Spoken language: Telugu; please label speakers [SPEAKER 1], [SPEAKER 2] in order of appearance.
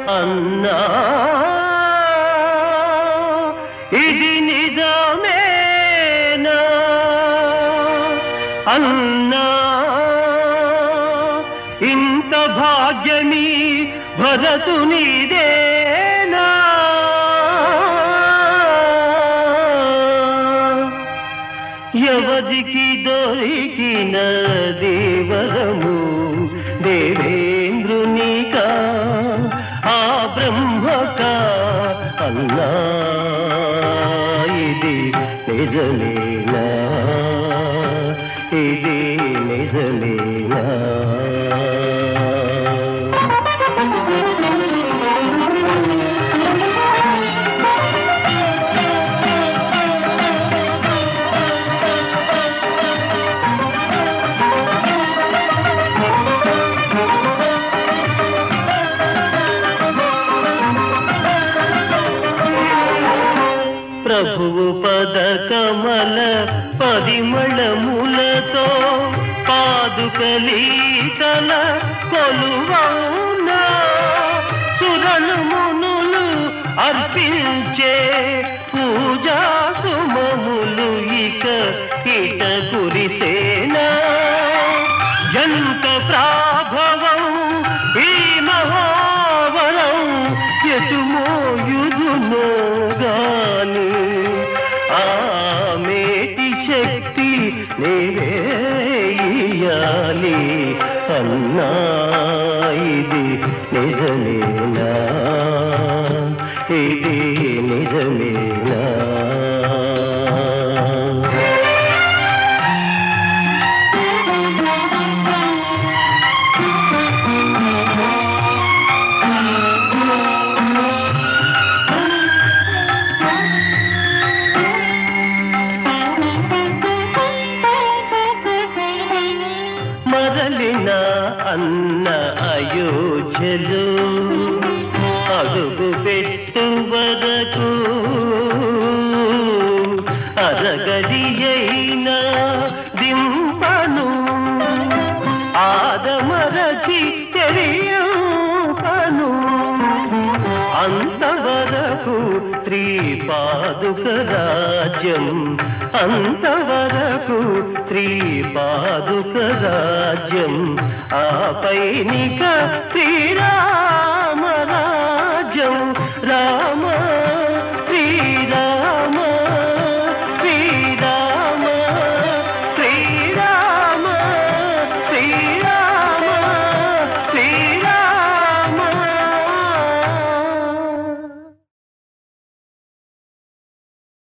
[SPEAKER 1] అన్నా ఇది నిజమేనా అన్నా ఇంత భాగ్యమీ భరతునిదేనా ఎవరికి దొరికిన దేవరము దేవేంద్రునిక ఆ బ్రహ్మక అన్నా ఇది నిజమేనా ఇది నిజమేనా ప్రభువు పద కమల పరిమళములతో పాదుకలీతల కొలువౌన సురలు మునులు అర్పించే పూజా సుమములు ఇక ఇట కురిసేనా ఎంత ప్రాభవం ఈ మహావరం ఎటుమోయుదునో గాని ఆ మేటి శక్తి నీవేయాలి అన్నా ఇది నిజమేనా ఇది నిజమేనా మరలిన అన్న అయోధ్యలు అడుగు పెట్టు వరకు అరగది అయినా దింపను ఆదమరచి తెలియను అంతవరకు శ్రీ పాదుక రాజ్యం అంతవరకు శ్రీ పాదుక రాజ్యం ఆపైనిక శ్రీ